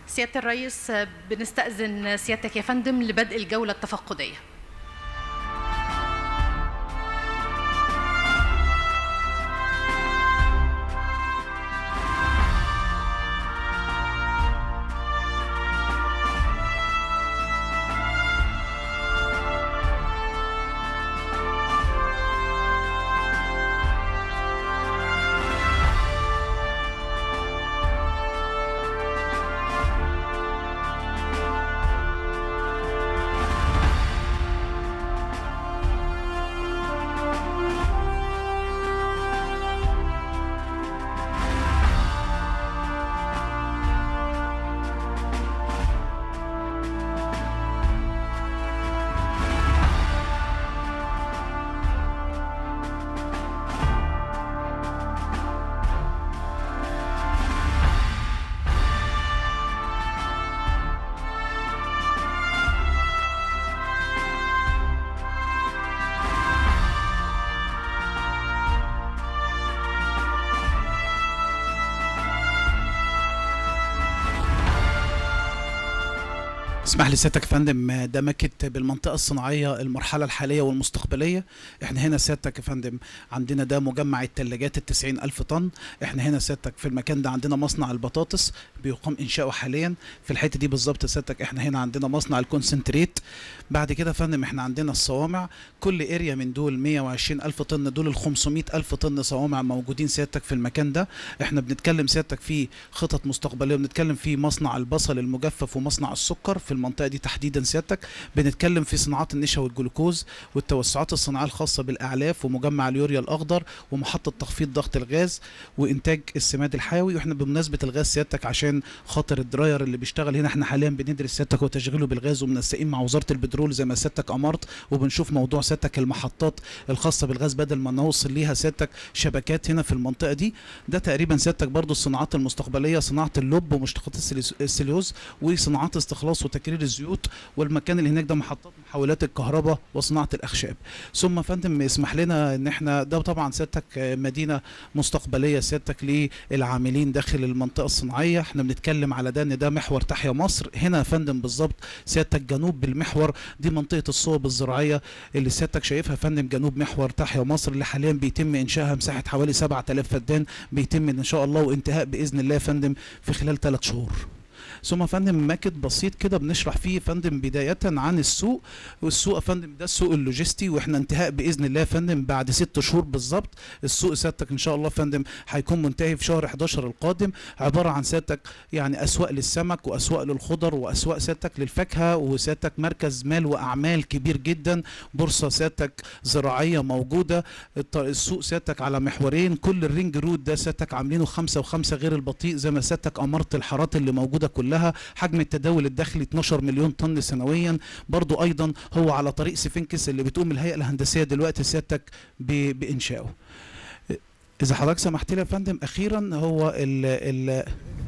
سيادة الرئيس بنستأذن سيادتك يا فندم لبدء الجولة التفقدية اسمح لي سيادتك يا فندم ده ماكت بالمنطقة الصناعية المرحلة الحالية والمستقبلية احنا هنا سيادتك يا فندم عندنا ده مجمع التلاجات التسعين ألف طن احنا هنا سيادتك في المكان ده عندنا مصنع البطاطس بيقام إنشاؤه حاليا في الحتة دي بالظبط سيادتك احنا هنا عندنا مصنع الكونسنتريت بعد كده يا فندم احنا عندنا الصوامع كل اريا من دول 120 ألف طن دول ال 500 ألف طن صوامع موجودين سيادتك في المكان ده احنا بنتكلم سيادتك في خطط مستقبلية بنتكلم في مصنع البصل المجفف ومصنع السكر في المنطقة دي تحديدا سيادتك بنتكلم في صناعات النشا والجلوكوز والتوسعات الصناعية الخاصة بالأعلاف ومجمع اليوريا الأخضر ومحطة تخفيض ضغط الغاز وإنتاج السماد الحيوي واحنا بمناسبة الغاز سيادتك عشان خاطر الدراير اللي بيشتغل هنا احنا حاليا بندرس سيادتك وتشغيله بالغاز ومنسقين مع وزارة البترول زي ما سيادتك أمرت وبنشوف موضوع سيادتك المحطات الخاصة بالغاز بدل ما نوصل ليها سيادتك شبكات هنا في المنطقة دي ده تقريبا سيادتك برضو الصناعات المستقبلية صناعة اللب ومشتقات السليس- السليوز وصناعات استخلاص وتكرير الزيوت والمكان اللي هناك ده محطات محولات الكهرباء وصناعة الأخشاب ثم فندم اسمح لنا ان احنا ده طبعا سيادتك آه، مدينة مستقبلية سيادتك للعاملين داخل المنطقة الصناعية احنا بنتكلم على ده ان ده محور تحيا مصر هنا يا فندم بالظبط سيادتك جنوب بالمحور دي منطقة الصوب الزراعية اللي سيادتك شايفها يا فندم جنوب محور تحيا مصر اللي حاليا بيتم انشائها مساحة حوالي 7000 فدان بيتم ان شاء الله وانتهاء باذن الله يا فندم في خلال ثلاث شهور ثم يا فندم ماكت بسيط كده بنشرح فيه يا فندم بداية عن السوق والسوق يا فندم ده السوق اللوجستي واحنا انتهاء باذن الله يا فندم بعد ست شهور بالظبط السوق سيادتك ان شاء الله يا فندم هيكون منتهي في شهر 11 القادم عبارة عن سيادتك يعني اسواق للسمك واسواق للخضر واسواق سيادتك للفاكهة وسيادتك مركز مال واعمال كبير جدا بورصة سيادتك زراعية موجودة الط- السوق سيادتك على محورين كل الرينج رود ده سيادتك عاملينه خمسة وخمسة غير البطيء زي ما سيادتك امرت الحارات اللي موجودة كلها حجم التداول الداخلي 12 مليون طن سنويا برضو ايضا هو على طريق سفنكس اللي بتقوم الهيئة الهندسية دلوقتي سيادتك ب- بانشائه اذا حضرتك سمحت لي يا فندم اخيرا هو ال ال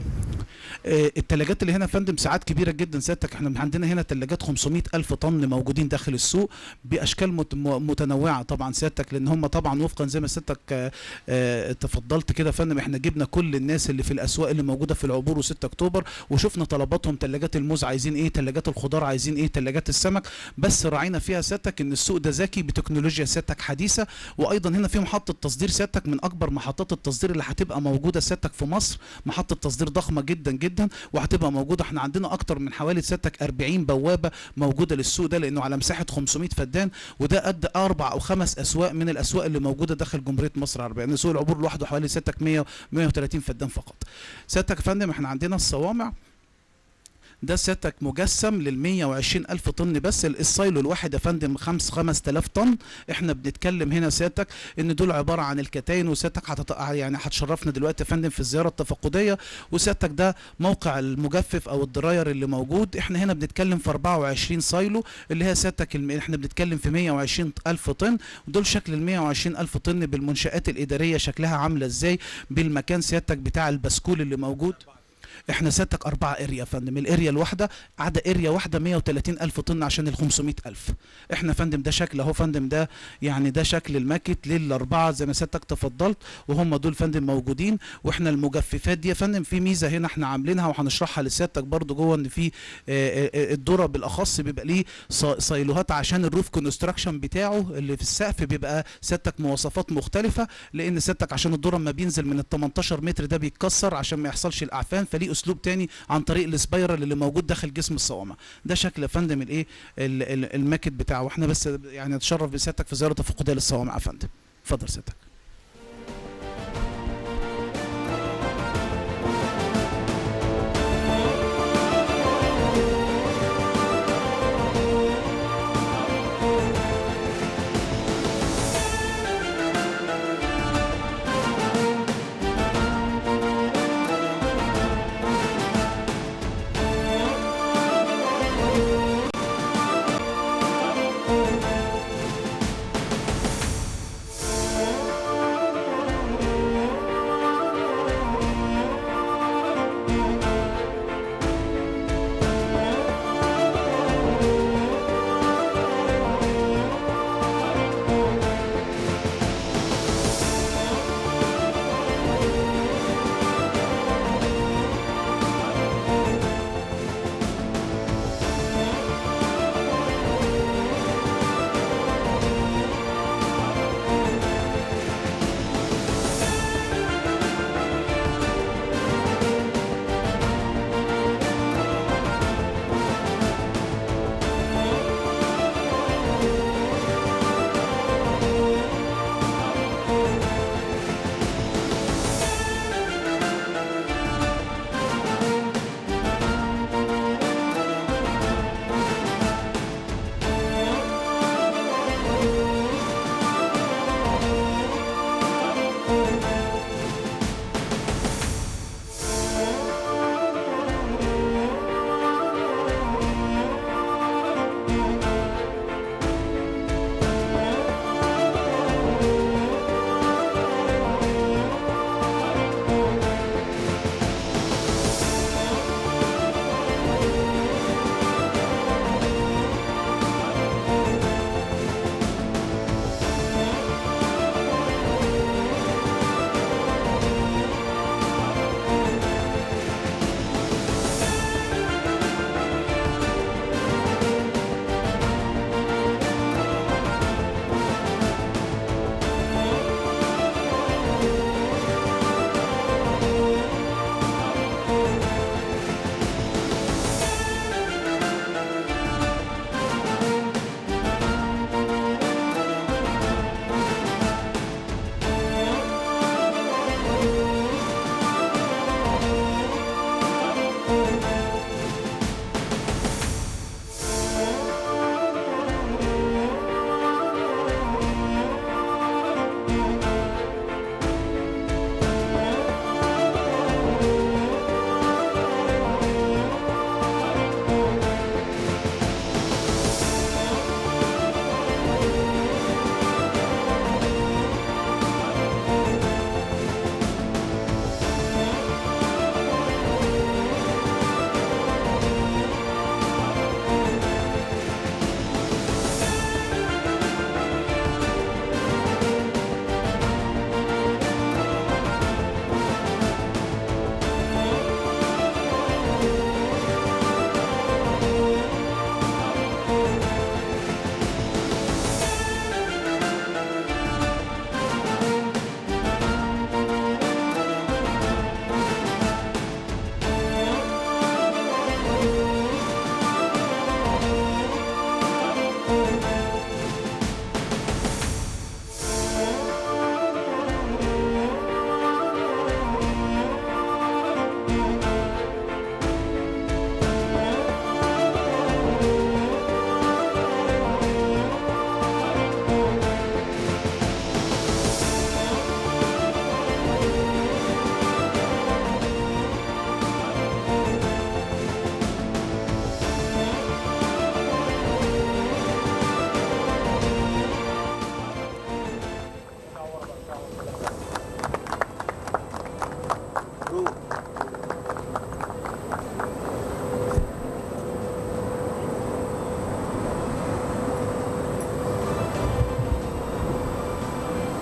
آه، التلاجات اللي هنا يا فندم ساعات كبيره جدا سيادتك احنا عندنا هنا تلاجات 500 الف طن موجودين داخل السوق باشكال مت- م- متنوعه طبعا سيادتك لان هم طبعا وفقا زي ما سيادتك آه، آه، تفضلت كده يا فندم احنا جبنا كل الناس اللي في الاسواق اللي موجوده في العبور و6 اكتوبر وشفنا طلباتهم تلاجات الموز عايزين ايه تلاجات الخضار عايزين ايه تلاجات السمك بس راعينا فيها سيادتك ان السوق ده ذكي بتكنولوجيا سيادتك حديثه وايضا هنا في محطه تصدير سيادتك من اكبر محطات التصدير اللي هتبقى موجوده سيادتك في مصر محطه تصدير ضخمه جدا جدا وهتبقى موجوده احنا عندنا اكتر من حوالي سيادتك 40 بوابه موجوده للسوق ده لانه على مساحه 500 فدان وده قد اربع او خمس اسواق من الاسواق اللي موجوده داخل جمهوريه مصر العربيه يعني سوق العبور لوحده حوالي سيادتك 100 130 فدان فقط سيادتك يا فندم احنا عندنا الصوامع ده سيادتك مجسم لل 120 ألف طن بس ال- السايلو الواحد يا فندم خمس 5000 طن احنا بنتكلم هنا سيادتك ان دول عباره عن الكتاين وسيادتك هتط... يعني هتشرفنا دلوقتي يا فندم في الزياره التفقديه وسيادتك ده موقع المجفف او الدراير اللي موجود احنا هنا بنتكلم في 24 سايلو اللي هي سيادتك الم... احنا بنتكلم في 120 ألف طن ودول شكل ال 120 ألف طن بالمنشآت الإدارية شكلها عاملة ازاي بالمكان سيادتك بتاع البسكول اللي موجود احنا سيادتك اربعه اريا يا فندم الاريا الواحده عدا اريا واحده 130 الف طن عشان ال 500 الف احنا يا فندم ده شكل اهو فندم ده يعني ده شكل الماكت للاربعه زي ما سيادتك تفضلت وهم دول فندم موجودين واحنا المجففات دي يا فندم في ميزه هنا احنا عاملينها وهنشرحها لسيادتك برضو جوه ان في آه، آه، آه، الذره بالاخص بيبقى ليه صا- سايلوهات عشان الروف كونستراكشن بتاعه اللي في السقف بيبقى سيادتك مواصفات مختلفه لان سيادتك عشان الذره لما بينزل من ال 18 متر ده بيتكسر عشان ما يحصلش الاعفان فليه اسلوب تاني عن طريق السبايرال اللي موجود داخل جسم الصوامع ده شكل يا فندم الايه ال- ال- الماكت بتاعه واحنا بس يعني نتشرف بسيادتك في زياره تفقديه للصوامع يا فندم اتفضل سيادتك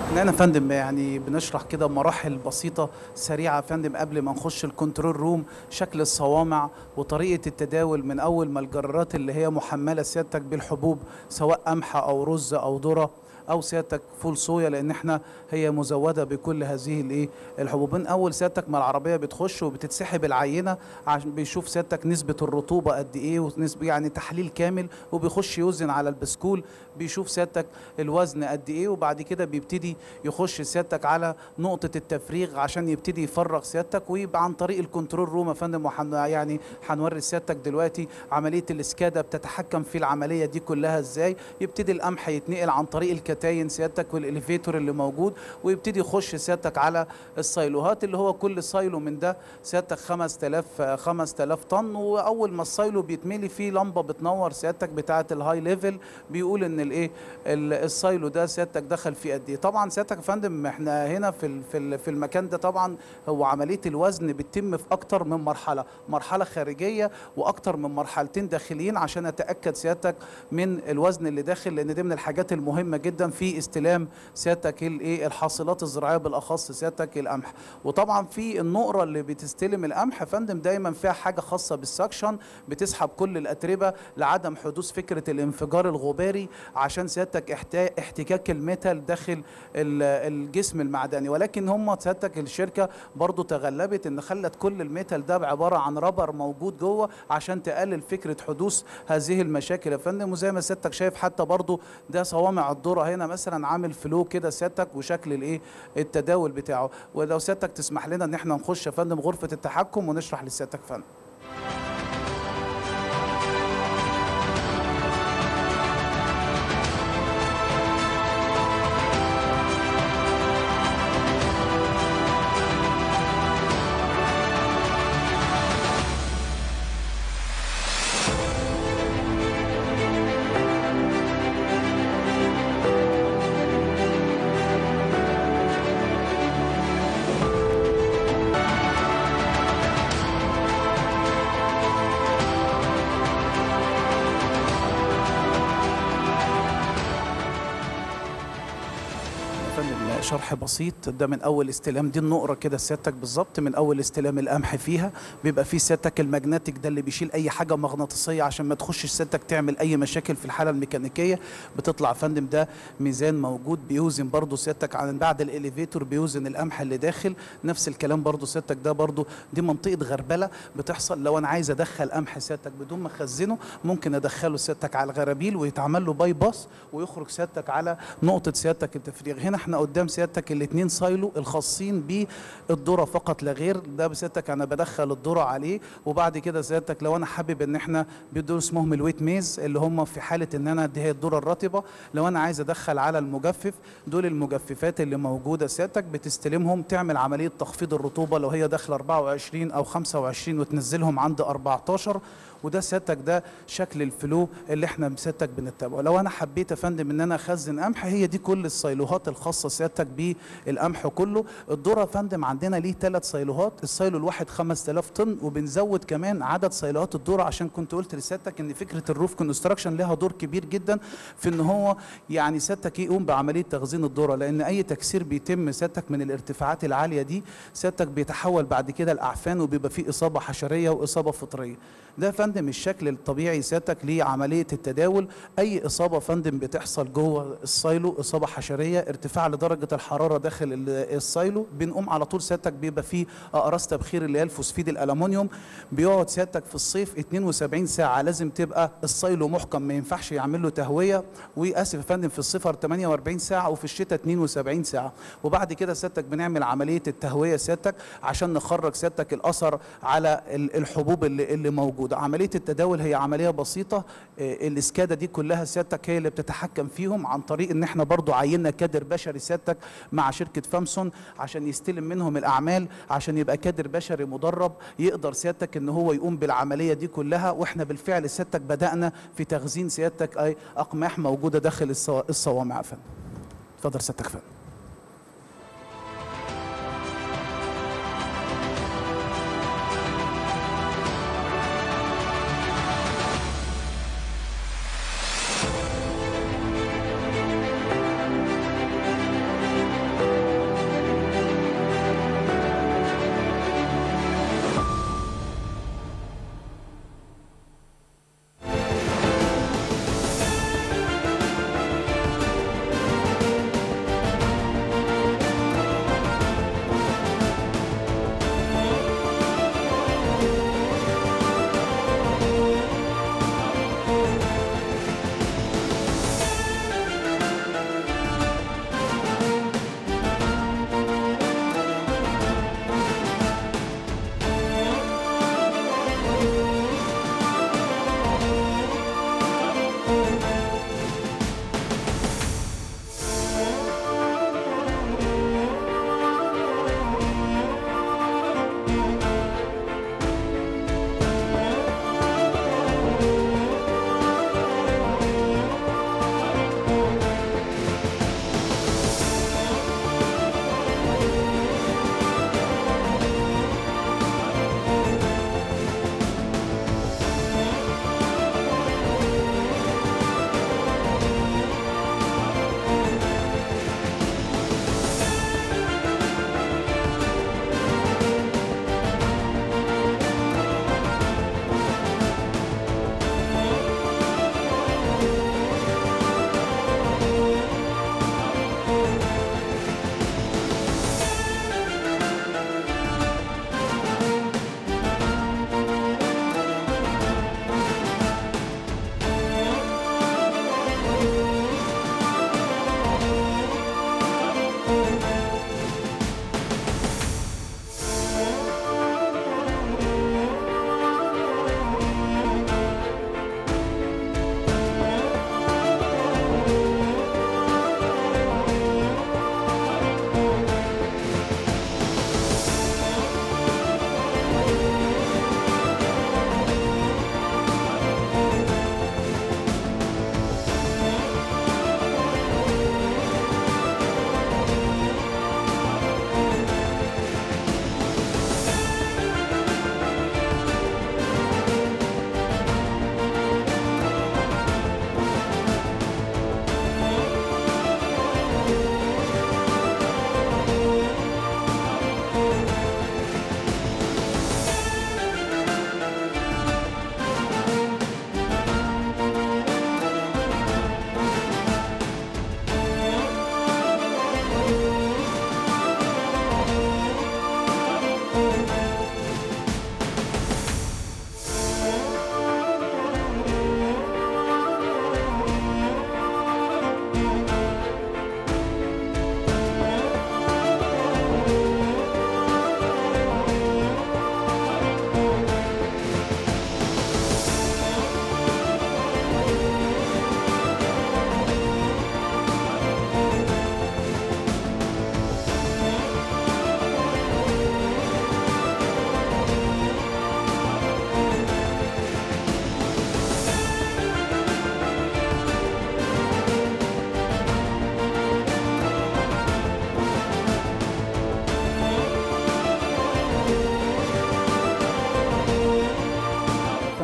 احنا هنا يا فندم يعني بنشرح كده مراحل بسيطة سريعة يا فندم قبل ما نخش الكنترول روم شكل الصوامع وطريقة التداول من أول ما الجرارات اللي هي محملة سيادتك بالحبوب سواء قمح أو رز أو ذرة او سيادتك فول صويا لان احنا هي مزوده بكل هذه الايه الحبوب من اول سيادتك ما العربيه بتخش وبتتسحب العينه عشان بيشوف سيادتك نسبه الرطوبه قد ايه ونسبه يعني تحليل كامل وبيخش يوزن على البسكول بيشوف سيادتك الوزن قد ايه وبعد كده بيبتدي يخش سيادتك على نقطه التفريغ عشان يبتدي يفرغ سيادتك ويبقى عن طريق الكنترول روم يا فندم وحن يعني هنوري سيادتك دلوقتي عمليه الاسكادا بتتحكم في العمليه دي كلها ازاي يبتدي القمح يتنقل عن طريق الكتاين سيادتك والاليفيتور اللي موجود ويبتدي يخش سيادتك على السايلوهات اللي هو كل سايلو من ده سيادتك 5000 5000 طن واول ما السايلو بيتملي فيه لمبه بتنور سيادتك بتاعه الهاي ليفل بيقول ان الايه ال- السايلو ده سيادتك دخل فيه قد ايه طبعا سيادتك يا فندم احنا هنا في ال- في ال- في المكان ده طبعا هو عمليه الوزن بتتم في اكتر من مرحله مرحله خارجيه واكتر من مرحلتين داخليين عشان اتاكد سيادتك من الوزن اللي داخل لان دي من الحاجات المهمه جدا في استلام سيادتك الايه الحاصلات الزراعيه بالاخص سيادتك القمح وطبعا في النقره اللي بتستلم القمح يا فندم دايما فيها حاجه خاصه بالسكشن بتسحب كل الاتربه لعدم حدوث فكره الانفجار الغباري عشان سيادتك احتا- احتكاك الميتال داخل ال- الجسم المعدني ولكن هم سيادتك الشركه برضو تغلبت ان خلت كل الميتال ده عباره عن رابر موجود جوه عشان تقلل فكره حدوث هذه المشاكل يا فندم وزي ما سيادتك شايف حتى برضو ده صوامع الذره هنا مثلا عامل فلو كده سيادتك وشكل الايه التداول بتاعه ولو سيادتك تسمح لنا ان احنا نخش يا فندم غرفه التحكم ونشرح لسيادتك فندم يا فندم شرح بسيط ده من اول استلام دي النقره كده سيادتك بالظبط من اول استلام القمح فيها بيبقى فيه سيادتك الماجنتيك ده اللي بيشيل اي حاجه مغناطيسيه عشان ما تخش سيادتك تعمل اي مشاكل في الحاله الميكانيكيه بتطلع يا فندم ده ميزان موجود بيوزن برضو سيادتك عن بعد الاليفيتور بيوزن القمح اللي داخل نفس الكلام برضو سيادتك ده برضو دي منطقه غربله بتحصل لو انا عايز ادخل قمح سيادتك بدون ما اخزنه ممكن ادخله سيادتك على الغرابيل ويتعمل له باي باس ويخرج سيادتك على نقطه سيادتك التفريغ هنا احنا قدام سيادتك الاثنين سايلو الخاصين بالذره فقط لا غير ده بسيادتك انا بدخل الذره عليه وبعد كده سيادتك لو انا حابب ان احنا بدول اسمهم الويت ميز اللي هم في حاله ان انا دي هي الذره الرطبه لو انا عايز ادخل على المجفف دول المجففات اللي موجوده سيادتك بتستلمهم تعمل عمليه تخفيض الرطوبه لو هي داخله 24 او 25 وتنزلهم عند 14 وده سيادتك ده شكل الفلو اللي احنا سيادتك بنتبعه لو انا حبيت يا فندم ان انا اخزن قمح هي دي كل السيلوهات الخاصه سيادتك بالقمح كله الذره يا فندم عندنا ليه ثلاث سيلوهات السيلو الواحد 5000 طن وبنزود كمان عدد سيلوهات الذره عشان كنت قلت لسيادتك ان فكره الروف كونستراكشن لها دور كبير جدا في ان هو يعني سيادتك يقوم بعمليه تخزين الذره لان اي تكسير بيتم سيادتك من الارتفاعات العاليه دي سيادتك بيتحول بعد كده الاعفان وبيبقى فيه اصابه حشريه واصابه فطريه ده يا فندم الشكل الطبيعي سيادتك لعمليه التداول اي اصابه يا فندم بتحصل جوه السايلو اصابه حشريه ارتفاع لدرجه الحراره داخل ال- السايلو بنقوم على طول سيادتك بيبقى فيه اقراص تبخير اللي هي الفوسفيد الالومنيوم بيقعد سيادتك في الصيف 72 ساعه لازم تبقى السايلو محكم ما ينفعش يعمل له تهويه واسف يا فندم في الصفر 48 ساعه وفي الشتاء 72 ساعه وبعد كده سيادتك بنعمل عمليه التهويه سيادتك عشان نخرج سيادتك الاثر على ال- الحبوب اللي اللي موجوده عمليه التداول هي عمليه بسيطه آه، الاسكاده دي كلها سيادتك هي اللي بتتحكم فيهم عن طريق ان احنا برضو عيننا كادر بشري سيادتك مع شركه فامسون عشان يستلم منهم الاعمال عشان يبقى كادر بشري مدرب يقدر سيادتك ان هو يقوم بالعمليه دي كلها واحنا بالفعل سيادتك بدانا في تخزين سيادتك اي اقماح موجوده داخل الصوا- الصوامع يا فندم اتفضل سيادتك يا فندم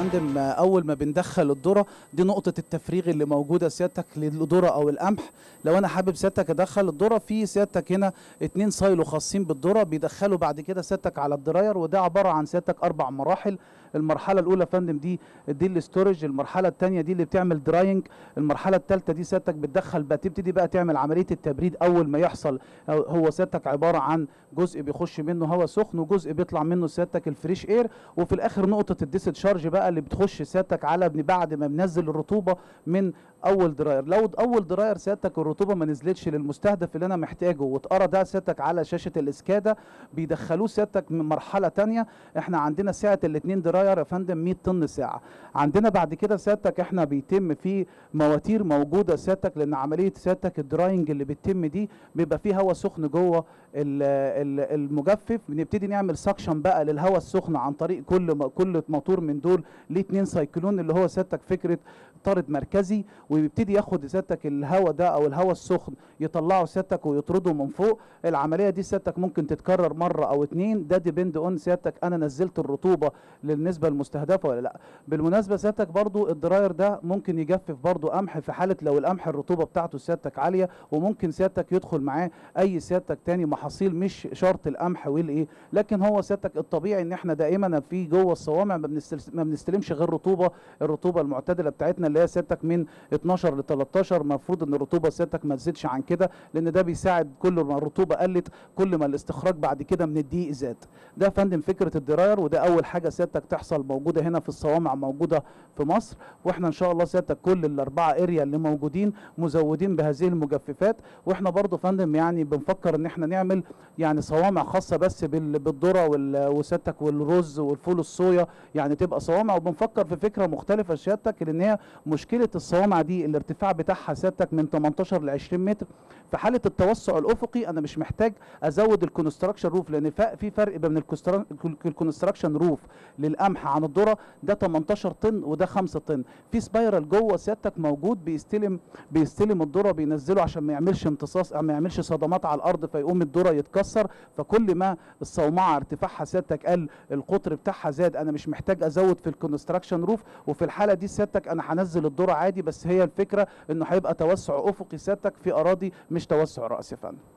فندم آه، اول ما بندخل الذره دي نقطه التفريغ اللي موجوده سيادتك للذره او القمح لو انا حابب سيادتك ادخل الذره في سيادتك هنا اتنين سايلو خاصين بالذره بيدخلوا بعد كده سيادتك على الدراير وده عباره عن سيادتك اربع مراحل المرحله الاولى يا فندم دي دي الاستورج المرحله الثانيه دي اللي بتعمل دراينج المرحله الثالثه دي سيادتك بتدخل بقى تبتدي بقى تعمل عمليه التبريد اول ما يحصل هو- هو سيادتك عباره عن جزء بيخش منه هواء سخن وجزء بيطلع منه سيادتك الفريش اير وفي الاخر نقطه الديسشارج بقى اللي بتخش سيادتك على بن- بعد ما بنزل الرطوبه من اول دراير لو اول دراير سيادتك الرطوبه ما نزلتش للمستهدف اللي انا محتاجه واتقرا ده سيادتك على شاشه الاسكادا بيدخلوه سيادتك من مرحله تانية احنا عندنا سعه الاثنين دراير يا فندم 100 طن ساعه عندنا بعد كده سيادتك احنا بيتم في مواتير موجوده سيادتك لان عمليه سيادتك الدراينج اللي بتتم دي بيبقى فيه هواء سخن جوه ال- ال- المجفف بنبتدي نعمل سكشن بقى للهواء السخن عن طريق كل م- كل موتور من دول ليه اتنين سايكلون اللي هو سيادتك فكره طارد مركزي ويبتدي ياخد سيادتك الهواء ده او الهواء السخن يطلعه سيادتك ويطرده من فوق العمليه دي سيادتك ممكن تتكرر مره او اتنين ده ديبند اون سيادتك انا نزلت الرطوبه للنسبه المستهدفه ولا لا بالمناسبه سيادتك برضو الدراير ده ممكن يجفف برضو قمح في حاله لو القمح الرطوبه بتاعته سيادتك عاليه وممكن سيادتك يدخل معاه اي سيادتك تاني محاصيل مش شرط القمح والايه لكن هو سيادتك الطبيعي ان احنا دائما في جوه الصوامع ما, بنستل- ما بنستلمش غير رطوبه الرطوبه المعتدله بتاعتنا اللي هي سيادتك من 12 ل 13 المفروض ان الرطوبه سيادتك ما تزيدش عن كده لان ده بيساعد كل ما الرطوبه قلت كل ما الاستخراج بعد كده من الدقيق زاد ده يا فندم فكره الدراير وده اول حاجه سيادتك تحصل موجوده هنا في الصوامع موجوده في مصر واحنا ان شاء الله سيادتك كل الاربعه اريا اللي موجودين مزودين بهذه المجففات واحنا برضو فندم يعني بنفكر ان احنا نعمل يعني صوامع خاصه بس بال- بالذره وال- وسيادتك والرز والفول الصويا يعني تبقى صوامع وبنفكر في فكره مختلفه سيادتك لان هي مشكله الصوامع دي الارتفاع بتاعها سيادتك من 18 ل 20 متر في حاله التوسع الافقي انا مش محتاج ازود الكونستراكشن روف لان فا- في فرق بين الكونسترا- الكونستراكشن روف للقمح عن الذره ده 18 طن وده 5 طن في سبايرال جوه سيادتك موجود بيستلم بيستلم الذره بينزله عشان ما يعملش امتصاص ما يعملش صدمات على الارض فيقوم الذره يتكسر فكل ما الصومعه ارتفاعها سيادتك قل القطر بتاعها زاد انا مش محتاج ازود في الكونستراكشن روف وفي الحاله دي سيادتك انا هنزل الذره عادي بس هي الفكره انه هيبقى توسع افقي سيادتك في اراضي مش توسع راسي يا فندم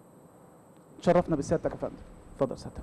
تشرفنا بسيادتك يا فندم اتفضل سيادتك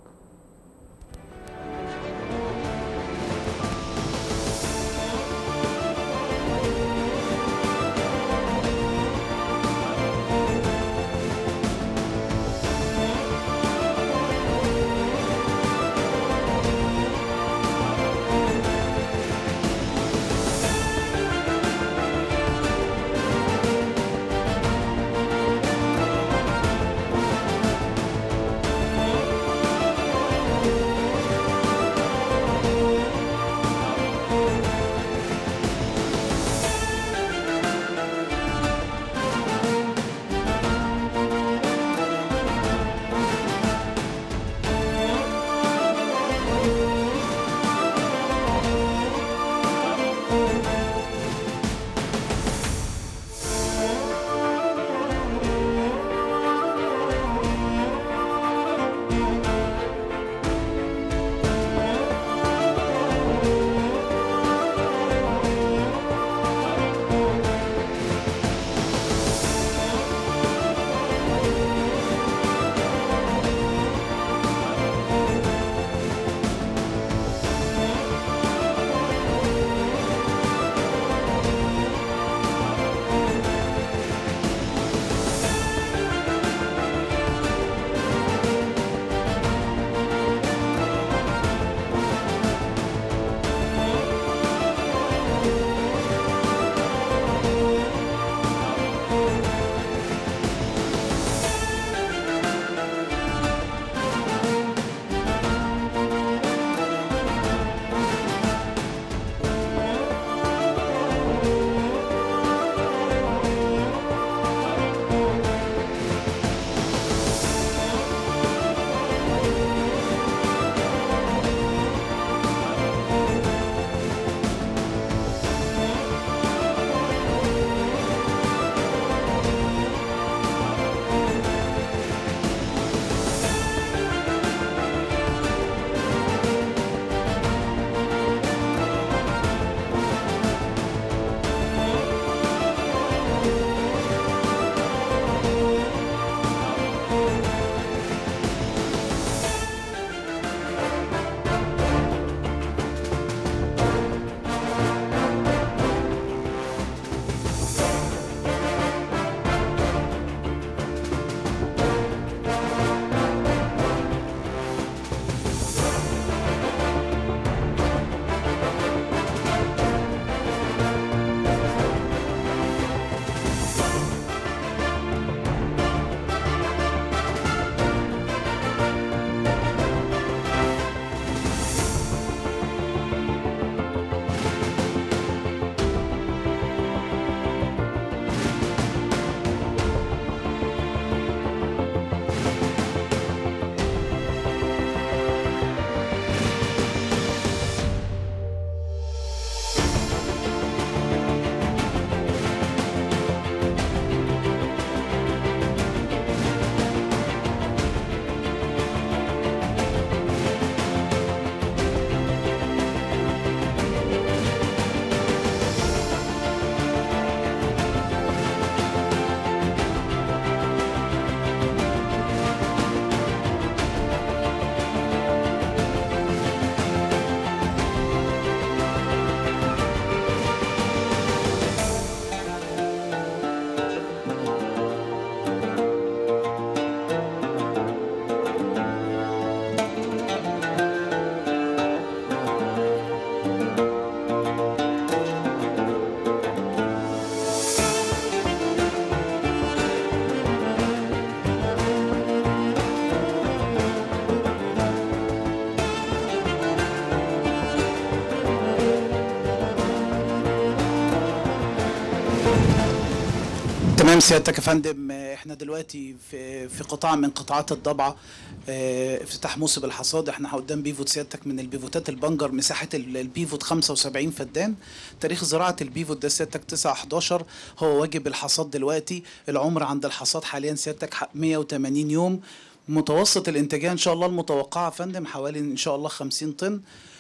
تمام سيادتك يا فندم آه، احنا دلوقتي في في قطاع من قطاعات الضبعه آه، افتتاح موسم الحصاد احنا قدام بيفوت سيادتك من البيفوتات البنجر مساحه ال- البيفوت 75 فدان تاريخ زراعه البيفوت ده سيادتك 9 11 هو واجب الحصاد دلوقتي العمر عند الحصاد حاليا سيادتك ح- 180 يوم متوسط الانتاجيه ان شاء الله المتوقعه يا فندم حوالي ان شاء الله 50 طن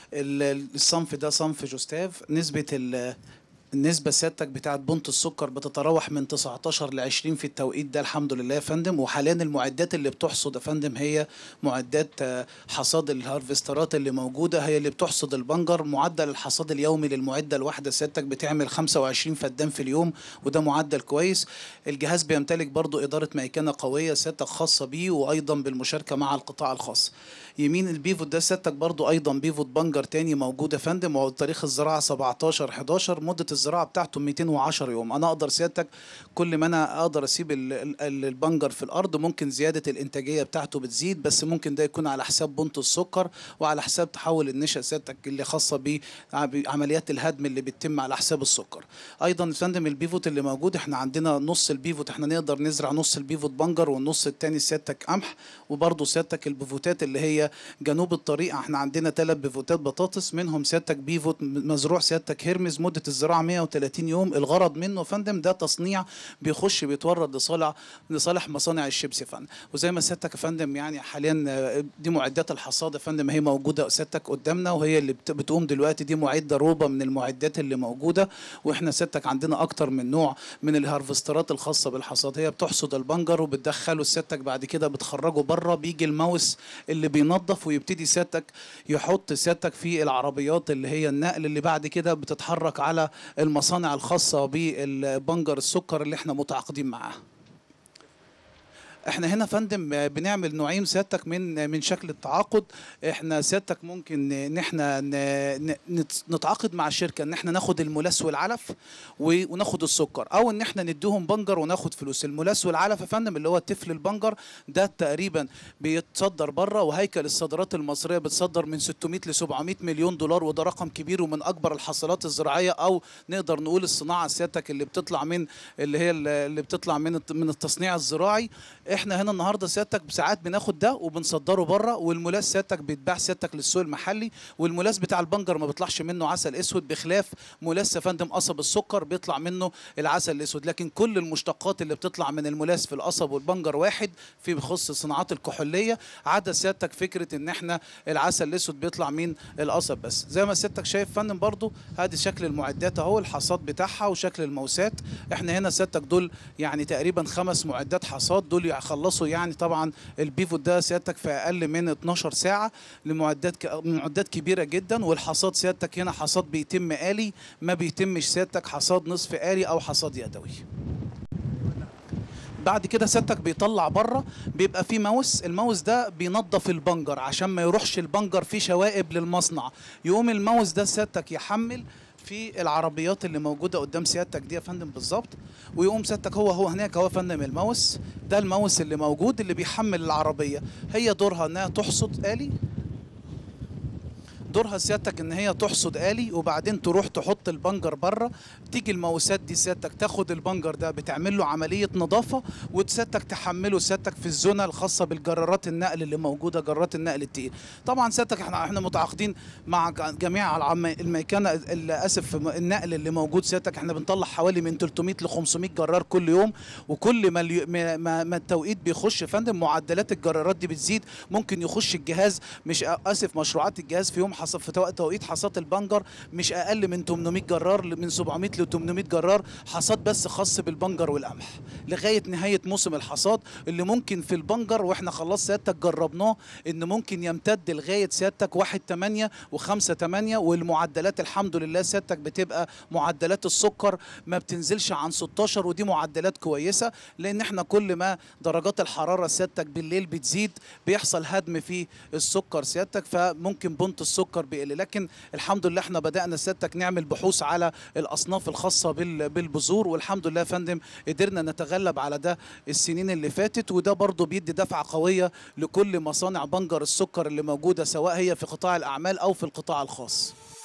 ال- الصنف ده صنف جوستاف نسبه ال النسبة سيادتك بتاعت بنط السكر بتتراوح من 19 ل 20 في التوقيت ده الحمد لله يا فندم وحاليا المعدات اللي بتحصد يا فندم هي معدات آه، حصاد الهارفسترات اللي موجودة هي اللي بتحصد البنجر معدل الحصاد اليومي للمعدة الواحدة سيادتك بتعمل 25 فدان في اليوم وده معدل كويس الجهاز بيمتلك برضو إدارة ميكنة قوية سيادتك خاصة بيه وأيضا بالمشاركة مع القطاع الخاص يمين البيفوت ده سيادتك برضو ايضا بيفوت بنجر تاني موجود يا فندم وهو تاريخ الزراعه 17 11 مده الزراعه بتاعته 210 يوم انا اقدر سيادتك كل ما انا اقدر اسيب ال- ال- ال- البنجر في الارض ممكن زياده الانتاجيه بتاعته بتزيد بس ممكن ده يكون على حساب بنط السكر وعلى حساب تحول النشا سيادتك اللي خاصه بعمليات الهدم اللي بتتم على حساب السكر ايضا يا فندم البيفوت اللي موجود احنا عندنا نص البيفوت احنا نقدر نزرع نص البيفوت بنجر والنص التاني سيادتك قمح وبرضه سيادتك البيفوتات اللي هي جنوب الطريق احنا عندنا ثلاث بيفوتات بطاطس منهم سيادتك بيفوت مزروع سيادتك هيرمز مده الزراعه 130 يوم الغرض منه يا فندم ده تصنيع بيخش بيتورد لصالح لصالح مصانع الشيبسي يا فندم وزي ما سيادتك يا فندم يعني حاليا آه، دي معدات الحصاد يا فندم هي موجوده سيادتك قدامنا وهي اللي بت- بتقوم دلوقتي دي معده روبه من المعدات اللي موجوده واحنا سيادتك عندنا اكتر من نوع من الهارفسترات الخاصه بالحصاد هي بتحصد البنجر وبتدخله سيادتك بعد كده بتخرجه بره بيجي الماوس اللي بينظف ويبتدي سيادتك يحط سيادتك في العربيات اللي هي النقل اللي بعد كده بتتحرك على المصانع الخاصه بالبنجر السكر اللي احنا متعاقدين معاها احنا هنا فندم بنعمل نوعين سيادتك من من شكل التعاقد احنا سيادتك ممكن ان احنا ن- ن- نت- نتعاقد مع الشركه ان احنا ناخد الملاس والعلف و- وناخد السكر او ان احنا نديهم بنجر وناخد فلوس الملاس والعلف يا فندم اللي هو تفل البنجر ده تقريبا بيتصدر بره وهيكل الصادرات المصريه بتصدر من 600 ل 700 مليون دولار وده رقم كبير ومن اكبر الحاصلات الزراعيه او نقدر نقول الصناعه سيادتك اللي بتطلع من اللي هي اللي بتطلع من الت- من التصنيع الزراعي احنا هنا النهارده سيادتك ساعات بناخد ده وبنصدره بره والملاس سيادتك بيتباع سيادتك للسوق المحلي والملاس بتاع البنجر ما بيطلعش منه عسل اسود بخلاف ملاس يا فندم قصب السكر بيطلع منه العسل الاسود لكن كل المشتقات اللي بتطلع من الملاس في القصب والبنجر واحد في بخص الصناعات الكحوليه عدا سيادتك فكره ان احنا العسل الاسود بيطلع من القصب بس زي ما سيادتك شايف فندم برضو ادي شكل المعدات اهو الحصاد بتاعها وشكل الموسات احنا هنا سيادتك دول يعني تقريبا خمس معدات حصاد دول يخلصوا يعني طبعا البيفوت ده سيادتك في اقل من 12 ساعه لمعدات ك... معدات كبيره جدا والحصاد سيادتك هنا حصاد بيتم آلي ما بيتمش سيادتك حصاد نصف آلي او حصاد يدوي بعد كده سيادتك بيطلع بره بيبقى فيه ماوس الماوس ده بينظف البنجر عشان ما يروحش البنجر فيه شوائب للمصنع يقوم الماوس ده سيادتك يحمل في العربيات اللي موجوده قدام سيادتك دي يا فندم بالظبط ويقوم سيادتك هو هو هناك هو يا فندم الماوس ده الماوس اللي موجود اللي بيحمل العربيه هي دورها انها تحصد آلي دورها سيادتك ان هي تحصد آلي وبعدين تروح تحط البنجر بره تيجي الموسات دي سيادتك تاخد البنجر ده بتعمل له عمليه نظافه وسيادتك تحمله سيادتك في الزونه الخاصه بالجرارات النقل اللي موجوده جرارات النقل التقيل طبعا سيادتك احنا احنا متعاقدين مع ج- جميع العم- الميكنه ال- اسف النقل اللي موجود سيادتك احنا بنطلع حوالي من 300 ل 500 جرار كل يوم وكل ما اليو- ما, ما, ما التوقيت بيخش يا فندم معدلات الجرارات دي بتزيد ممكن يخش الجهاز مش أ- اسف مشروعات الجهاز في يوم حصل في تو- توقيت حصاد البنجر مش اقل من 800 جرار ل- من 700 ل 800 جرار حصاد بس خاص بالبنجر والقمح لغايه نهايه موسم الحصاد اللي ممكن في البنجر واحنا خلاص سيادتك جربناه ان ممكن يمتد لغايه سيادتك 1 8 و5 8 والمعدلات الحمد لله سيادتك بتبقى معدلات السكر ما بتنزلش عن 16 ودي معدلات كويسه لان احنا كل ما درجات الحراره سيادتك بالليل بتزيد بيحصل هدم في السكر سيادتك فممكن بنت السكر بيقل لكن الحمد لله احنا بدانا سيادتك نعمل بحوث على الاصناف الخاصه بال- بالبذور والحمد لله يا فندم قدرنا نتغلب على ده السنين اللي فاتت وده برضه بيدي دفعه قويه لكل مصانع بنجر السكر اللي موجوده سواء هي في قطاع الاعمال او في القطاع الخاص